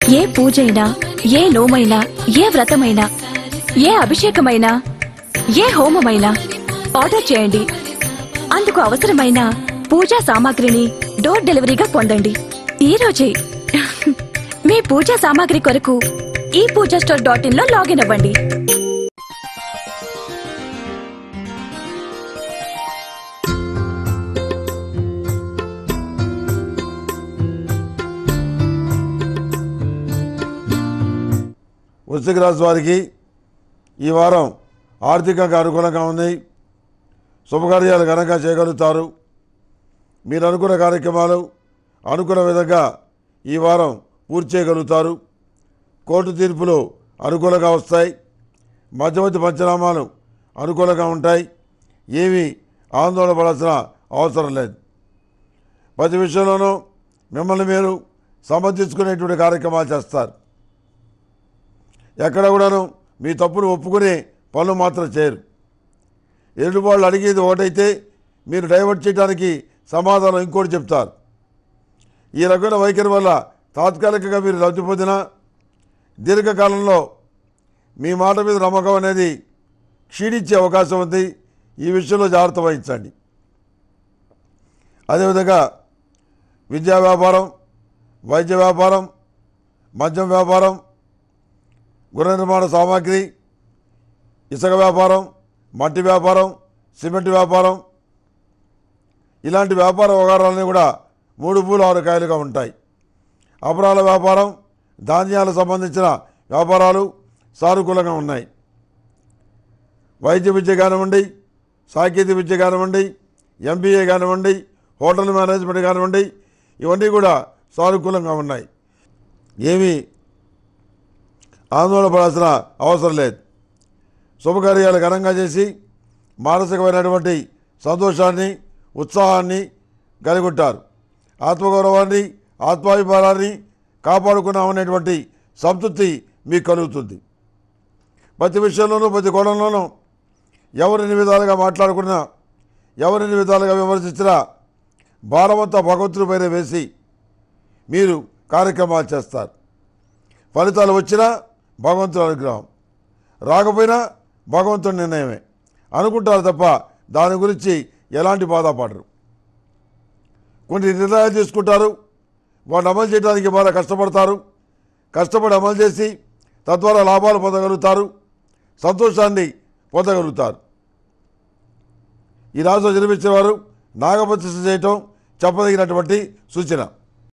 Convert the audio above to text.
ఏ పూజైనా ఏ నోమైనా ఏ వ్రతమైనా ఏ అభిషేకమైనా ఏ హోమమైనా ఆర్డర్ చేయండి అందుకు అవసరమైన పూజా సామాగ్రిని డోర్ డెలివరీగా పొందండి ఈ రోజే మీ పూజా సామాగ్రి కొరకు ఈ పూజా స్టోర్ డాట్ ఇన్ లో లాగిన్ అవ్వండి వృశ్చిక రాశి వారికి ఈ వారం ఆర్థికంగా అనుకూలంగా ఉంది శుభకార్యాలు ఘనంగా చేయగలుగుతారు మీరు అనుకున్న కార్యక్రమాలు అనుకున్న విధంగా ఈ వారం పూర్తి చేయగలుగుతారు కోర్టు తీర్పులు అనుకూలంగా వస్తాయి మధ్యవర్తి పంచనామాలు అనుకూలంగా ఉంటాయి ఏమీ ఆందోళన పడాల్సిన అవసరం లేదు ప్రతి విషయంలోనూ మిమ్మల్ని మీరు సమర్థించుకునేటువంటి కార్యక్రమాలు చేస్తారు ఎక్కడ కూడాను మీ తప్పును ఒప్పుకునే పనులు మాత్రం చేయరు ఎదుటి వాళ్ళు అడిగేది ఒకటైతే మీరు డైవర్ట్ చేయడానికి సమాధానం ఇంకోటి చెప్తారు ఈ రకమైన వైఖరి వల్ల తాత్కాలికంగా మీరు లబ్ధి పొందినా దీర్ఘకాలంలో మీ మాట మీద నమ్మకం అనేది క్షీణించే అవకాశం ఉంది ఈ విషయంలో జాగ్రత్త వహించండి అదేవిధంగా విద్యా వ్యాపారం వైద్య వ్యాపారం మద్యం వ్యాపారం గృహ నిర్మాణ సామాగ్రి ఇసుక వ్యాపారం మట్టి వ్యాపారం సిమెంట్ వ్యాపారం ఇలాంటి వ్యాపార వ్యవహారాలన్నీ కూడా మూడు పూలు ఆరు కాయలుగా ఉంటాయి అపరాల వ్యాపారం ధాన్యాలకు సంబంధించిన వ్యాపారాలు సానుకూలంగా ఉన్నాయి వైద్య విద్య కానివ్వండి సాంకేతిక విద్య కానివ్వండి ఎంబీఏ కానివ్వండి హోటల్ మేనేజ్మెంట్ కానివ్వండి ఇవన్నీ కూడా సానుకూలంగా ఉన్నాయి ఏమీ ఆందోళన పడాల్సిన అవసరం లేదు శుభకార్యాలు ఘనంగా చేసి మానసికమైనటువంటి సంతోషాన్ని ఉత్సాహాన్ని కలిగి ఉంటారు ఆత్మగౌరవాన్ని ఆత్మాభిమానాన్ని కాపాడుకున్నామనేటువంటి సంతృప్తి మీకు కలుగుతుంది ప్రతి విషయంలోనూ ప్రతి కోణంలోనూ ఎవరిని విధాలుగా మాట్లాడుకున్నా ఎవరిని విధాలుగా విమర్శించినా భారమంతా భగవంతుడి పైన వేసి మీరు కార్యక్రమాలు చేస్తారు ఫలితాలు వచ్చినా భగవంతుడి అనుగ్రహం రాకపోయినా భగవంతుడి నిర్ణయమే అనుకుంటారు తప్ప దాని గురించి ఎలాంటి బాధపడరు కొన్ని నిర్ణయాలు తీసుకుంటారు వాటిని అమలు చేయడానికి బాగా కష్టపడతారు కష్టపడి అమలు చేసి తద్వారా లాభాలు పొందగలుగుతారు సంతోషాన్ని పొందగలుగుతారు ఈ రాశిలో జన్మించిన వారు నాగప్రతిష్ఠ చేయటం చెప్పదగినటువంటి సూచన